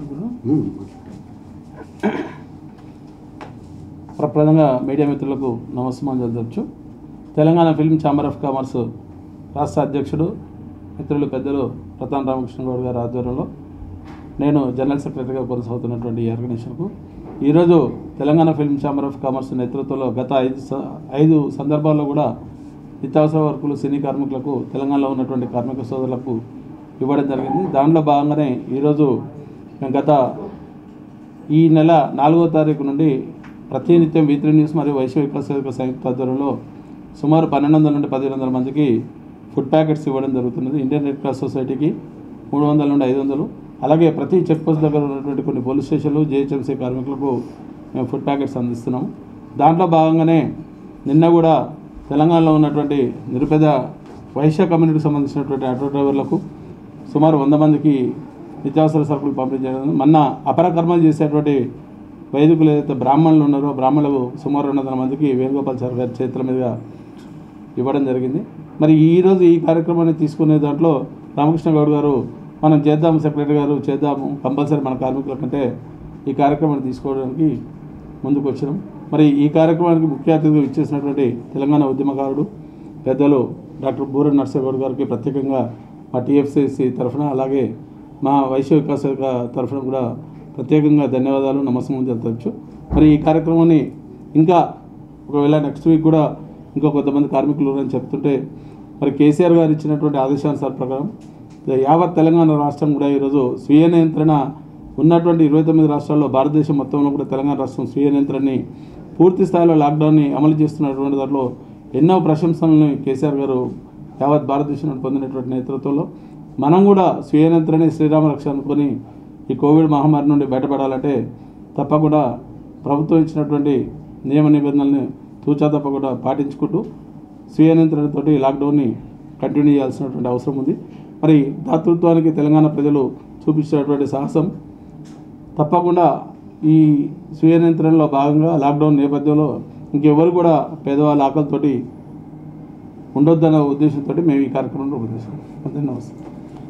ఇప్పుడు ప్రప్రదంగా మీడియా మిత్రులకు నమస్కారం జరగచ్చు Telangana film chamber of commerce రాష్ట్ర అధ్యక్షుడు మిత్రులు పెద్దలు ప్రతాన్ రామకృష్ణ గౌడ్ గారి ఆధ్వర్యంలో నేను జనరల్ సెక్రటరీగా కొనసాగుతున్నటువంటి ఈ ఆర్గనైజేషన్కు ఈరోజు Telangana film chamber of commerce నేతృత్వంలో గత ఐదు స- ఐదు సందర్భాల్లో కూడా నిత్యావసర వర్కులు సినీ కార్మికులకు తెలంగాణలో ఉన్నటువంటి కార్మిక సోదరులకు ఇవ్వడం జరిగింది దానిలో భాగంగానే ఈరోజు మేము గత ఈ నెల నాలుగో తారీఖు నుండి ప్రతినిత్యం వీత్రి న్యూస్ మరియు వైశ్వ వికాస వేదిక సంయుక్త ఆధ్వర్యంలో సుమారు పన్నెండు వందల నుండి పదిహేను వందల మందికి ఫుడ్ ప్యాకెట్స్ ఇవ్వడం జరుగుతున్నది ఇండియన్ రెడ్ క్రాస్ సొసైటీకి మూడు వందల నుండి ఐదు వందలు అలాగే ప్రతి చెక్ పోస్ట్ దగ్గర ఉన్నటువంటి కొన్ని పోలీస్ స్టేషన్లు జేహెచ్ఎంసీ కార్మికులకు మేము ఫుడ్ ప్యాకెట్స్ అందిస్తున్నాము దాంట్లో భాగంగానే నిన్న కూడా తెలంగాణలో ఉన్నటువంటి నిరుపేద వైశ్య కమ్యూనిటీకి సంబంధించినటువంటి ఆటో డ్రైవర్లకు సుమారు వంద మందికి నిత్యావసర సరుకులు పంపిణీ చేయడం మొన్న అపర కర్మలు చేసేటువంటి వైదికులు ఏదైతే బ్రాహ్మణులు ఉన్నారో బ్రాహ్మణులకు సుమారు రెండు వందల మందికి వేణుగోపాల్ సార్ గారి చేతుల మీదుగా ఇవ్వడం జరిగింది మరి ఈరోజు ఈ కార్యక్రమాన్ని తీసుకునే దాంట్లో రామకృష్ణ గౌడ్ గారు మనం చేద్దాం సెక్రటరీ గారు చేద్దాము కంపల్సరీ మన కార్మికుల కంటే ఈ కార్యక్రమాన్ని తీసుకోవడానికి ముందుకు వచ్చినాం మరి ఈ కార్యక్రమానికి ముఖ్య అతిథిగా ఇచ్చేసినటువంటి తెలంగాణ ఉద్యమకారుడు పెద్దలు డాక్టర్ బూర నర్సగౌడ్ గారికి ప్రత్యేకంగా మా టీఎఫ్సిసి తరఫున అలాగే మా వైశ్య వికాస శాఖ తరఫున కూడా ప్రత్యేకంగా ధన్యవాదాలు నమస్కారం జరపచ్చు మరి ఈ కార్యక్రమాన్ని ఇంకా ఒకవేళ నెక్స్ట్ వీక్ కూడా ఇంకా కొంతమంది కార్మికులు ఉన్నారని చెప్తుంటే మరి కేసీఆర్ గారు ఇచ్చినటువంటి ఆదేశానుసార ప్రకారం యావత్ తెలంగాణ రాష్ట్రం కూడా ఈరోజు స్వీయ నియంత్రణ ఉన్నటువంటి ఇరవై తొమ్మిది రాష్ట్రాల్లో భారతదేశం మొత్తంలో కూడా తెలంగాణ రాష్ట్రం స్వీయ నియంత్రణని పూర్తి స్థాయిలో లాక్డౌన్ని అమలు చేస్తున్నటువంటి దాంట్లో ఎన్నో ప్రశంసలను కేసీఆర్ గారు యావత్ భారతదేశం నుండి పొందినటువంటి నేతృత్వంలో మనం కూడా స్వీయ నియంత్రణని శ్రీరామ రక్ష అనుకొని ఈ కోవిడ్ మహమ్మారి నుండి బయటపడాలంటే తప్పకుండా ప్రభుత్వం ఇచ్చినటువంటి నియమ నిబంధనల్ని తూచా తప్పకుండా పాటించుకుంటూ స్వీయ నియంత్రణతోటి లాక్డౌన్ని కంటిన్యూ చేయాల్సినటువంటి అవసరం ఉంది మరి దాతృత్వానికి తెలంగాణ ప్రజలు చూపించినటువంటి సాహసం తప్పకుండా ఈ స్వీయ నియంత్రణలో భాగంగా లాక్డౌన్ నేపథ్యంలో ఇంకెవరు కూడా పేదవాళ్ళ ఆకలితోటి ఉండొద్దన్న ఉద్దేశంతో మేము ఈ కార్యక్రమంలో రూపొందిస్తాం నమస్తే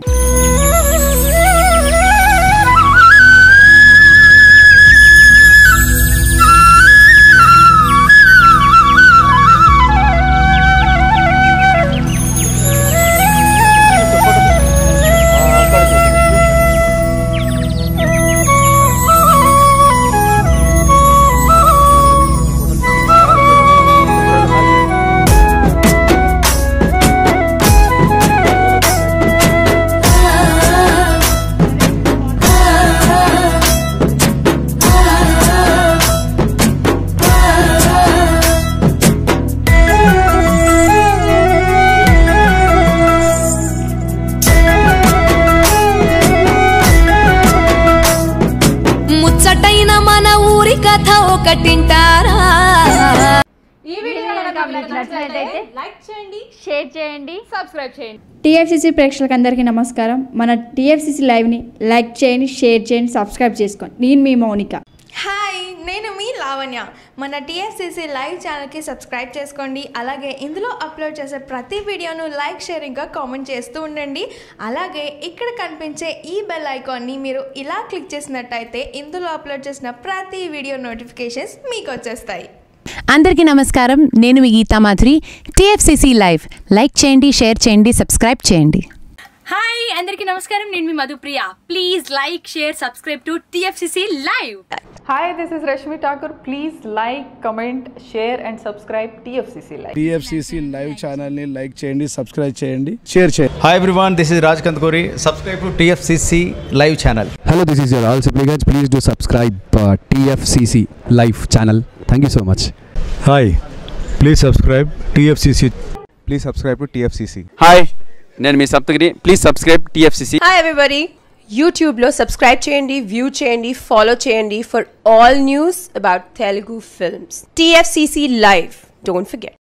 ముచ్చటైన మన ఊరి కథ ఒకటింటారా ఈ వీడియో కనుక మీకు నచ్చినట్లయితే లైక్ చేయండి షేర్ చేయండి సబ్స్క్రైబ్ చేయండి టీఎఫ్సీసీ ప్రేక్షకులందరికీ నమస్కారం మన టీఎఫ్సీసీ లైవ్ని లైక్ చేయండి షేర్ చేయండి సబ్స్క్రైబ్ చేసుకోండి నేను మీ మౌనిక హాయ్ నేను మీ లావణ్య మన టీఎఫ్సీసీ లైవ్ ఛానల్కి సబ్స్క్రైబ్ చేసుకోండి అలాగే ఇందులో అప్లోడ్ చేసే ప్రతి వీడియోను లైక్ షేర్ ఇంకా కామెంట్ చేస్తూ ఉండండి అలాగే ఇక్కడ కనిపించే ఈ బెల్ ఐకాన్ని మీరు ఇలా క్లిక్ చేసినట్టయితే ఇందులో అప్లోడ్ చేసిన ప్రతి వీడియో నోటిఫికేషన్స్ మీకు వచ్చేస్తాయి అందరికీ నమస్కారం నేను మీ Geetha Madhuri TFCC live like చేయండి షేర్ చేయండి సబ్స్క్రైబ్ చేయండి హాయ్ అందరికీ నమస్కారం నేను మీ Madhupriya please like share subscribe to TFCC live Hi, this is Rashmi Thakur. Please like, comment, share, and subscribe TFCC Live. TFCC live ఛానల్ని లైక్ చేయండి సబ్స్క్రైబ్ చేయండి షేర్ చేయండి Hi everyone, this is Raj Kantkori. Subscribe to TFCC live channel. Hello, this is your all supplicants. Please do subscribe uh, TFCC live channel. Thank you so much. Hi, please subscribe TFCC. Please subscribe to TFCC. Hi నేను మీ Saptagiri please subscribe TFCC hi everybody యూట్యూబ్లో subscribe చేయండి view చేయండి follow చేయండి for all news about Telugu films TFCC live don't forget